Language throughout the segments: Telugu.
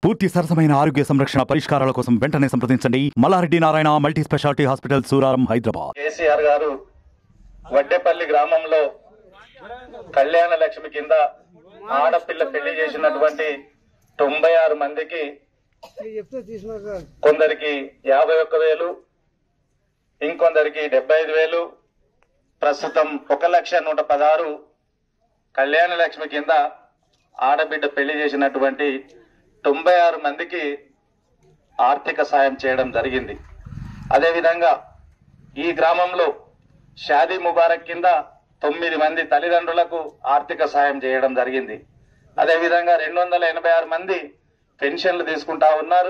పూర్తి సరసమైన ఆరోగ్య సంరక్షణ పరిష్కారాల కోసం వెంటనే సంప్రదించండి Mallareddy Narayana multi specialty hospital Suraram Hyderabad KCR garu Vaddepalli గ్రామంలో కళ్యాణ లక్ష్మి కింద ఆడపిల్ల పెళ్లి చేసినటువంటి తొంభై ఆరు మందికి కొందరికి యాభై ఒక్క వేలు ఇంకొందరికి డెబ్బై ఐదు వేలు ప్రస్తుతం ఒక లక్ష నూట పదహారు కళ్యాణ లక్ష్మి కింద ఆడబిడ్డ పెళ్లి చేసినటువంటి తొంభై ఆరు మందికి ఆర్థిక సాయం చేయడం జరిగింది అదేవిధంగా ఈ గ్రామంలో షాదీ ముబారక్ కింద తొమ్మిది మంది తల్లిదండ్రులకు ఆర్థిక సాయం చేయడం జరిగింది అదేవిధంగా రెండు వందల ఎనభై ఆరు మంది పెన్షన్లు తీసుకుంటా ఉన్నారు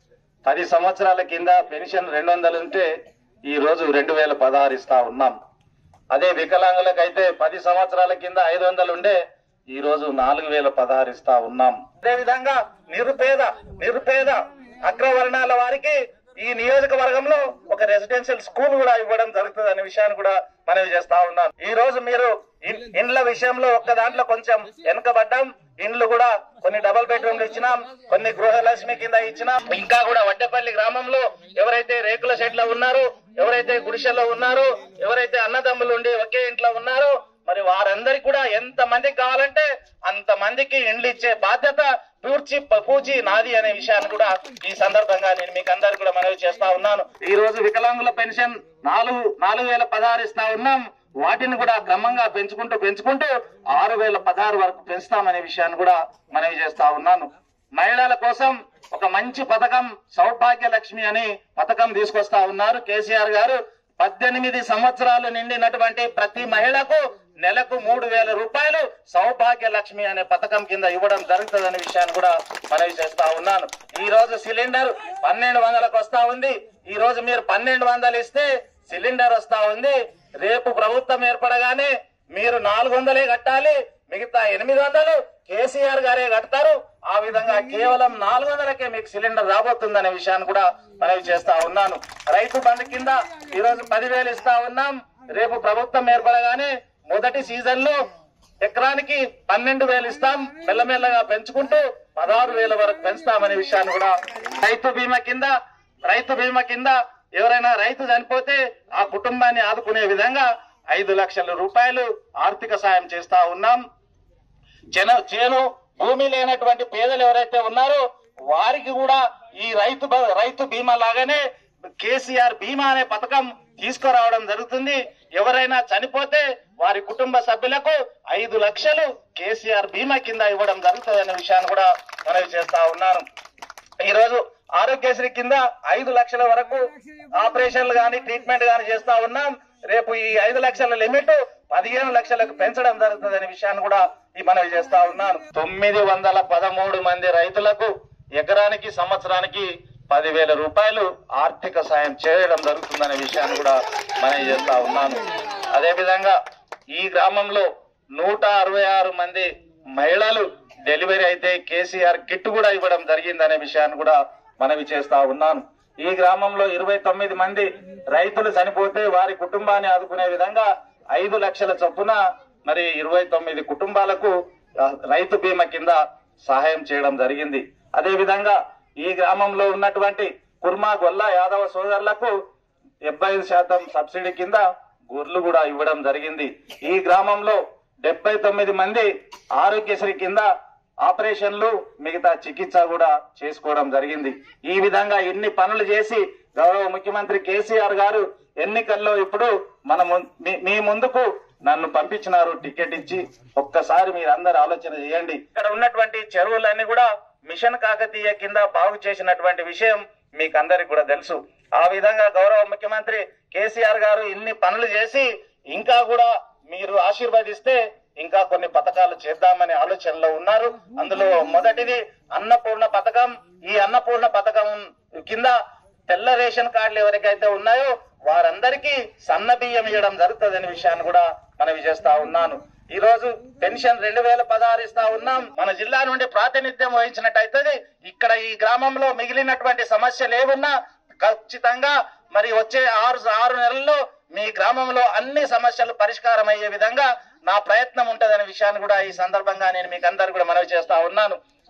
పది సంవత్సరాల కింద పెన్షన్ రెండు వందలు ఉంటే ఈ రోజు రెండు వేల పదహారు ఇస్తా ఉన్నాం అదే వికలాంగులకైతే పది సంవత్సరాల కింద ఐదు వందలు ఉండే ఈ రోజు నాలుగు వేల పదహారు ఇస్తా ఉన్నాం అదే విధంగా నిరుపేద నిరుపేద అగ్రవర్ణాల వారికి ఈ నియోజకవర్గంలో ఒక రెసిడెన్షియల్ స్కూల్ కూడా ఇవ్వడం జరుగుతుంది అనే విషయాన్ని కూడా మనవి చేస్తా ఉన్నాం ఈ రోజు మీరు ఇన్- ఇండ్ల విషయంలో ఒక్క దాంట్లో కొంచెం వెనుకబడ్డాం ఇండ్లు కూడా కొన్ని డబుల్ బెడ్రూమ్లు ఇచ్చినాం కొన్ని గృహలక్ష్మి కింద ఇచ్చినాం ఇంకా కూడా వడ్డేపల్లి గ్రామంలో ఎవరైతే రేకుల షెడ్లో ఉన్నారో ఎవరైతే గుడిసెలో ఉన్నారో ఎవరైతే అన్నదమ్ములు ఉండి ఒకే ఇంట్లో ఉన్నారో మరి వారందరికి కూడా ఎంత మందికి కావాలంటే అంత మందికి ఇండ్లు ఇచ్చే బాధ్యత పూర్చి పూచి నాది అనే విషయాన్ని కూడా ఈ సందర్భంగా నేను మీకు అందరికి కూడా మనవి చేస్తా ఉన్నాను ఈ రోజు వికలాంగుల పెన్షన్ నాలుగు నాలుగు వేల పదహారు ఇస్తా ఉన్నాం వాటిని కూడా క్రమంగా పెంచుకుంటూ పెంచుకుంటూ ఆరు వేల పదహారు వరకు పెంచుతామనే విషయాన్ని కూడా మనవి చేస్తా ఉన్నాను మహిళల కోసం ఒక మంచి పథకం సౌభాగ్య లక్ష్మి అని పథకం తీసుకొస్తా ఉన్నారు కేసీఆర్ గారు పద్దెనిమిది సంవత్సరాలు నిండినటువంటి ప్రతి మహిళకు నెలకు మూడు వేల రూపాయలు సౌభాగ్య లక్ష్మి అనే పథకం కింద ఇవ్వడం జరుగుతుందనే విషయాన్ని కూడా మనవి చేస్తా ఉన్నాను ఈ రోజు సిలిండర్ పన్నెండు వందలకు వస్తా ఉంది ఈ రోజు మీరు పన్నెండు వందలు ఇస్తే సిలిండర్ వస్తా ఉంది రేపు ప్రభుత్వం ఏర్పడగానే మీరు నాలుగు వందలే కట్టాలి మిగతా ఎనిమిది వందలు కేసీఆర్ గారే కడతారు ఆ విధంగా కేవలం నాలుగు వందలకే మీకు సిలిండర్ రాబోతుందనే విషయాన్ని కూడా మనవి చేస్తా ఉన్నాను రైతు బంధు కింద ఈ రోజు పదివేలు ఇస్తా ఉన్నాం రేపు ప్రభుత్వం ఏర్పడగానే మొదటి సీజన్ లో ఎకరానికి పన్నెండు వేలు ఇస్తాం మెల్లమెల్లగా పెంచుకుంటూ పదహారు వేల వరకు పెంచుతామనే విషయాన్ని కూడా రైతు బీమా కింద రైతు బీమా కింద ఎవరైనా రైతు చనిపోతే ఆ కుటుంబాన్ని ఆదుకునే విధంగా ఐదు లక్షల రూపాయలు ఆర్థిక సాయం చేస్తా ఉన్నాం జన చేను భూమి లేనటువంటి పేదలు ఎవరైతే ఉన్నారో వారికి కూడా ఈ రైతు బ- రైతు బీమా లాగానే కేసీఆర్ బీమా అనే పథకం తీసుకురావడం జరుగుతుంది ఎవరైనా చనిపోతే వారి కుటుంబ సభ్యులకు ఐదు లక్షలు కేసీఆర్ బీమా కింద ఇవ్వడం జరుగుతుంది అనే విషయాన్ని కూడా మనవి చేస్తా ఉన్నాను ఈ రోజు ఆరోగ్యశ్రీ కింద ఐదు లక్షల వరకు ఆపరేషన్లు గాని ట్రీట్మెంట్ గాని చేస్తా ఉన్నాం రేపు ఈ ఐదు లక్షల లిమిట్ పదిహేను లక్షలకు పెంచడం జరుగుతుంది అనే విషయాన్ని కూడా ఈ మనవి చేస్తా ఉన్నాను తొమ్మిది వందల పదమూడు మంది రైతులకు ఎకరానికి సంవత్సరానికి పదివేల రూపాయలు ఆర్థిక సాయం చేయడం జరుగుతుందనే విషయాన్ని కూడా మనవి చేస్తా ఉన్నాను అదే విధంగా ఈ గ్రామంలో నూట అరవై ఆరు మంది మహిళలు డెలివరీ అయితే కేసీఆర్ కిట్ కూడా ఇవ్వడం జరిగిందనే విషయాన్ని కూడా మనవి చేస్తా ఉన్నాను ఈ గ్రామంలో ఇరవై తొమ్మిది మంది రైతులు చనిపోతే వారి కుటుంబాన్ని ఆదుకునే విధంగా ఐదు లక్షల చొప్పున మరి ఇరవై తొమ్మిది కుటుంబాలకు ఆ, రైతు బీమా కింద సహాయం చేయడం జరిగింది అదే విధంగా ఈ గ్రామంలో ఉన్నటువంటి కుర్మా గొల్ల యాదవ సోదరులకు డెబ్బై ఐదు శాతం సబ్సిడీ కింద గుర్లు కూడా ఇవ్వడం జరిగింది ఈ గ్రామంలో డెబ్బై తొమ్మిది మంది ఆరోగ్యశ్రీ కింద ఆపరేషన్లు మిగతా చికిత్స కూడా చేసుకోవడం జరిగింది ఈ విధంగా ఎన్ని పనులు చేసి గౌరవ ముఖ్యమంత్రి కేసీఆర్ గారు ఎన్నికల్లో ఇప్పుడు మన ము- మీ- మీ ముందుకు నన్ను పంపించినారు టికెట్ ఇచ్చి ఒక్కసారి మీరు అందరు ఆలోచన చేయండి ఇక్కడ ఉన్నటువంటి చెరువులన్నీ కూడా మిషన్ కాకతీయ కింద బాగు చేసినటువంటి విషయం మీకు అందరికి కూడా తెలుసు ఆ విధంగా గౌరవ ముఖ్యమంత్రి కేసీఆర్ గారు ఇన్ని పనులు చేసి ఇంకా కూడా మీరు ఆశీర్వదిస్తే ఇంకా కొన్ని పథకాలు చేద్దామనే ఆలోచనలో ఉన్నారు అందులో మొదటిది అన్నపూర్ణ పథకం ఈ అన్నపూర్ణ పథకం కింద తెల్ల రేషన్ కార్డులు ఎవరికైతే ఉన్నాయో వారందరికీ సన్న బియ్యం ఇవ్వడం జరుగుతుందనే విషయాన్ని కూడా మనవి చేస్తా ఉన్నాను ఈ రోజు పెన్షన్ రెండు వేల పదహారు ఇస్తా ఉన్నాం మన జిల్లా నుండి ప్రాతినిధ్యం వహించినట్టయితది ఇక్కడ ఈ గ్రామంలో మిగిలినటువంటి సమస్యలు ఏమున్నా ఖచ్చితంగా మరి వచ్చే ఆరు ఆరు నెలల్లో మీ గ్రామంలో అన్ని సమస్యలు పరిష్కారం అయ్యే విధంగా నా ప్రయత్నం ఉంటదనే విషయాన్ని కూడా ఈ సందర్భంగా నేను మీకు అందరు కూడా మనవి చేస్తా ఉన్నాను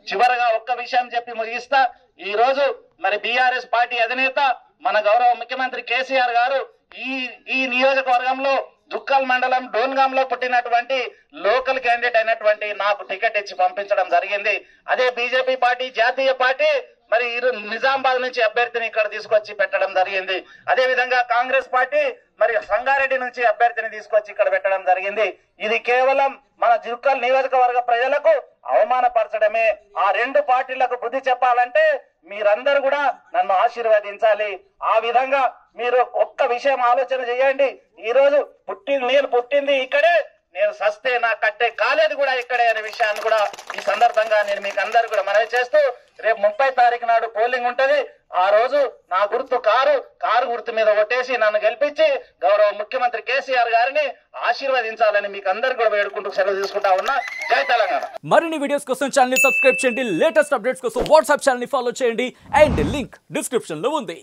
చివరగా ఒక్క విషయం చెప్పి ముగిస్తా ఈ రోజు మరి బీఆర్ఎస్ పార్టీ అధినేత మన గౌరవ ముఖ్యమంత్రి కేసీఆర్ గారు ఈ ఈ నియోజకవర్గంలో దుక్కల్ మండలం డోన్గాంలో పుట్టినటువంటి లోకల్ క్యాండిడేట్ అయినటువంటి నాకు టికెట్ ఇచ్చి పంపించడం జరిగింది అదే బీజేపీ పార్టీ జాతీయ పార్టీ మరి ఇరు- నిజామాబాద్ నుంచి అభ్యర్థిని ఇక్కడ తీసుకొచ్చి పెట్టడం జరిగింది అదే విధంగా కాంగ్రెస్ పార్టీ మరి సంగారెడ్డి నుంచి అభ్యర్థిని తీసుకొచ్చి ఇక్కడ పెట్టడం జరిగింది ఇది కేవలం మన జుక్కల్ నియోజకవర్గ ప్రజలకు అవమానపరచడమే ఆ రెండు పార్టీలకు బుద్ధి చెప్పాలంటే మీరందరూ కూడా నన్ను ఆశీర్వదించాలి ఆ విధంగా మీరు ఒక్క విషయం ఆలోచన చేయండి ఈ రోజు పుట్టింది నేను పుట్టింది ఇక్కడే నేను సస్తే నా కట్టే కాలేదు కూడా ఇక్కడే అనే విషయాన్ని కూడా ఈ సందర్భంగా నేను మీకు అందరు కూడా మనవి చేస్తూ రేపు ముప్పై తారీఖు నాడు పోలింగ్ ఉంటది ఆ రోజు నా గుర్తు కారు కారు గుర్తు మీద కొట్టేసి నన్ను గెలిపించి గౌరవ ముఖ్యమంత్రి కేసీఆర్ గారిని ఆశీర్వదించాలని మీకు అందరు కూడా వేడుకుంటూ సెలవు తీసుకుంటా ఉన్నా జై తెలంగాణ మరిన్ని వీడియోస్ కోసం ఛానల్ ని సబ్స్క్రైబ్ చేయండి లేటెస్ట్ అప్డేట్స్ కోసం వాట్సాప్ ఛానల్ ని ఫాలో చేయండి అండ్ లింక్ డిస్క్రిప్షన్ లో ఉంది